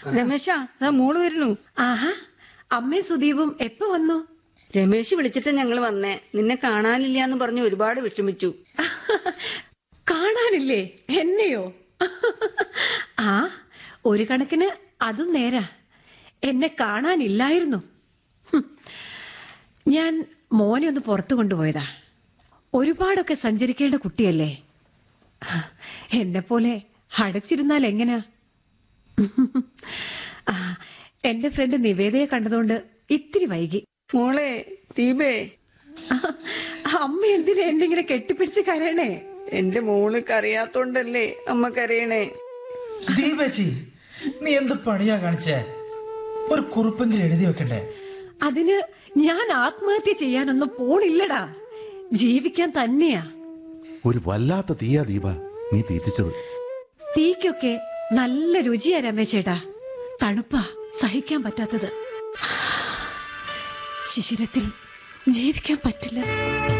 രമേശ അതാ മോള് വരുന്നു ആഹാ അമ്മയും സുദീപും എപ്പോ വന്നു രമേശ് വിളിച്ചിട്ട് ഞങ്ങൾ വന്നേ നിന്നെ കാണാനില്ല എന്ന് പറഞ്ഞ് ഒരുപാട് വിഷമിച്ചു കാണാനില്ലേ എന്നെയോ ആ ഒരു കണക്കിന് അതും നേരാ എന്നെ കാണാനില്ലായിരുന്നു ഹും. ഞാൻ മോനെ ഒന്ന് പുറത്തു കൊണ്ടുപോയതാ ഒരുപാടൊക്കെ സഞ്ചരിക്കേണ്ട കുട്ടിയല്ലേ എന്നെ പോലെ അടച്ചിരുന്നാൽ എങ്ങനാ ആ, എന്റെ ഫ്രണ്ട് നിവേദയെ കണ്ടതുകൊണ്ട് ഇത്തിരി വൈകി മോളെ ദീപേ ആ, അമ്മ എന്തിനാ എന്നെ ഇങ്ങനെ കെട്ടിപ്പിടിച്ച് കരയണേ എന്റെ മോള് കരയാത്തോണ്ടല്ലേ അമ്മ കരയണേ ദീപേച്ചി നീ എന്ത് പണിയാ കാണിച്ചേ ഒരു കുറിപ്പെങ്കിലും എഴുതി വെക്കണ്ടേ അതിന് ഞാൻ ആത്മഹത്യ ചെയ്യാനൊന്നും പോണില്ലടാ ജീവിക്കാൻ തന്നെയാ ഒരു വല്ലാത്ത തീയാ ദീപ നീ തീറ്റിച്ചത് തീക്കൊക്കെ നല്ല രുചിയാ രമേശേട്ടാ തണുപ്പാ സഹിക്കാൻ പറ്റാത്തത് ശിശിരത്തിൽ ജീവിക്കാൻ പറ്റില്ല